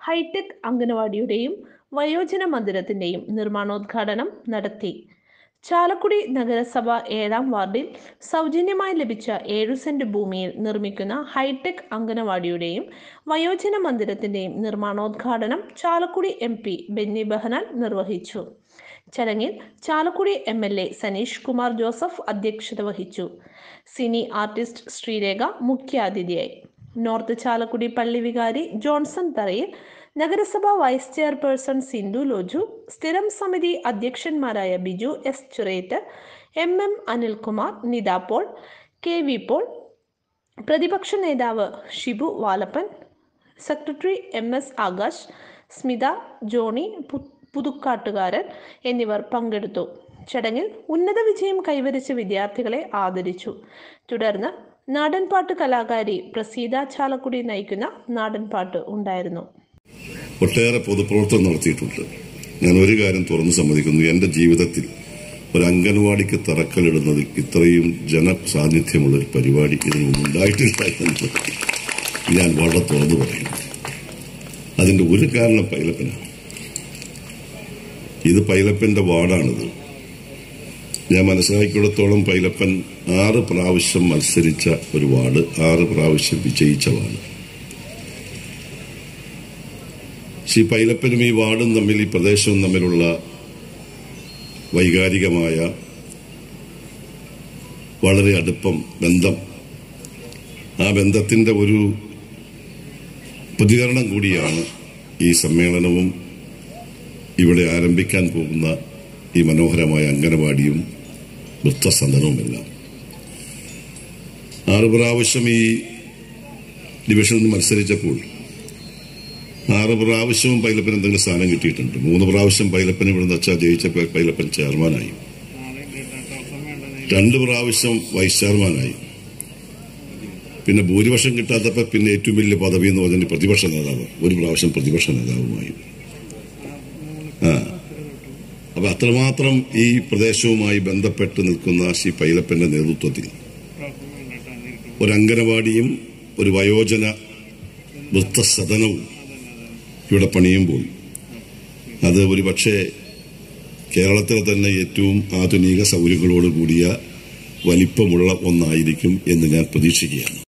hi tech അംഗനവാടിയുടെയും വയോജന മന്ദിരത്തിന്റെയും നിർമ്മാണോദ്ഘാടനം നടത്തി ചാലക്കുടി നഗരസഭ ഏഴാം വാർഡിൽ സൗജന്യമായി ലഭിച്ച ഏഴു സെന്റ് ഭൂമിയിൽ നിർമ്മിക്കുന്ന ഹൈടെക് അംഗനവാടിയുടെയും വയോജന മന്ദിരത്തിന്റെയും നിർമ്മാണോദ്ഘാടനം ചാലക്കുടി എം പി ബെന്നി ബെഹനാൻ നിർവഹിച്ചു ചടങ്ങിൽ Chalakudy M L A Saneesh Kumar Joseph അധ്യക്ഷത വഹിച്ചു സിനി ആർട്ടിസ്റ്റ് ശ്രീരേഖ മുഖ്യാതിഥിയായി നോർത്ത് ചാലക്കുടി പള്ളി വികാരി ജോൺസൺ തറയിൽ നഗരസഭ വൈസ് ചെയർപേഴ്സൺ സിന്ധു ലോജു സ്ഥിരം സമിതി അധ്യക്ഷന്മാരായ ബിജു എസ് ചുറേറ്റ് M M Anilkumar Nitha Paul K V Paul പ്രതിപക്ഷ നേതാവ് Shibu Valappan secretary M S Akash Smitha Johny പു- പുതുക്കാട്ടുകാരൻ എന്നിവർ പങ്കെടുത്തു ചടങ്ങിൽ ഉന്നത വിജയം കൈവരിച്ച വിദ്യാർത്ഥികളെ ആദരിച്ചു തുടർന്ന് നാടൻപാട്ട് കലാകാരി പ്രസീത ചാലക്കുടി നയിക്കുന്ന നാടൻപാട്ട് ഉണ്ടായിരുന്നു ഒട്ടേറെ പൊതുപ്രവർത്തനം നടത്തിയിട്ടുണ്ട് ഞാൻ ഒരു കാര്യം തുറന്നു സമ്മതിക്കുന്നു എന്റെ ജീവിതത്തിൽ ഒരു അംഗൻവാടിക്ക് തറക്കല്ലിടുന്നതിൽ ഇത്രയും ജനസാന്നിധ്യമുള്ള ഒരു പരിപാടി ഇതിനു മുമ്പ് ഉണ്ടായിട്ടില്ല എന്ന് ഞാൻ വളരെ തുറന്നു പറയുന്നു അതിന്റെ ഒരു കാരണം പൈലപ്പനാണ് ഇത് പൈലപ്പന്റെ വാർഡാണിത് ഞാൻ മനസ്സിലാക്കിയിടത്തോളം പൈലപ്പൻ ആറ് പ്രാവശ്യം മത്സരിച്ച ഒരു വാർഡ് ആറ് പ്രാവശ്യം വിജയിച്ച വാർഡ് ശ്രീ പൈലപ്പനും ഈ വാർഡും തമ്മിൽ ഈ പ്രദേശവും തമ്മിലുള്ള വൈകാരികമായ വളരെ അടുപ്പം ബന്ധം ആ ബന്ധത്തിന്റെ ഒരു പ്രതികരണം കൂടിയാണ് ഈ സമ്മേളനവും ഇവിടെ ആരംഭിക്കാൻ പോകുന്ന ഈ മനോഹരമായ അംഗനവാടിയും വൃത്തസദനവുമെല്ലാം ആറ് പ്രാവശ്യം ഈ ഡിവിഷനിൽ മത്സരിച്ചപ്പോൾ ആറ് പ്രാവശ്യവും പൈലപ്പൻ എന്തെങ്കിലും സ്ഥാനം കിട്ടിയിട്ടുണ്ട് മൂന്ന് പ്രാവശ്യം പൈലപ്പൻ ഇവിടെ നിന്ന് വെച്ചാൽ ജയിച്ച പൈ- പൈലപ്പൻ ചെയർമാനായി രണ്ട് പ്രാവശ്യം വൈസ് ചെയർമാനായി പിന്നെ ഭൂരിപക്ഷം കിട്ടാത്തപ്പോൾ പിന്നെ ഏറ്റവും വലിയ പദവി എന്ന് പറഞ്ഞാൽ പ്രതിപക്ഷ നേതാവ് ഒരു പ്രാവശ്യം പ്രതിപക്ഷ നേതാവുമായി ആ അപ്പൊ അത്രമാത്രം ഈ പ്രദേശവുമായി ബന്ധപ്പെട്ട് നിൽക്കുന്ന ശ്രീ പൈലപ്പന്റെ നേതൃത്വത്തിൽ ഒരു അംഗനവാടിയും ഒരു വയോജന വൃത്തസദനവും ഇവിടെ പണിയുമ്പോൾ അത് ഒരു പക്ഷേ കേരളത്തിലെ തന്നെ ഏറ്റവും ആധുനിക സൗകര്യങ്ങളോട് കൂടിയ വലിപ്പമുള്ള ഒന്നായിരിക്കും എന്ന് ഞാൻ പ്രതീക്ഷിക്കുകയാണ്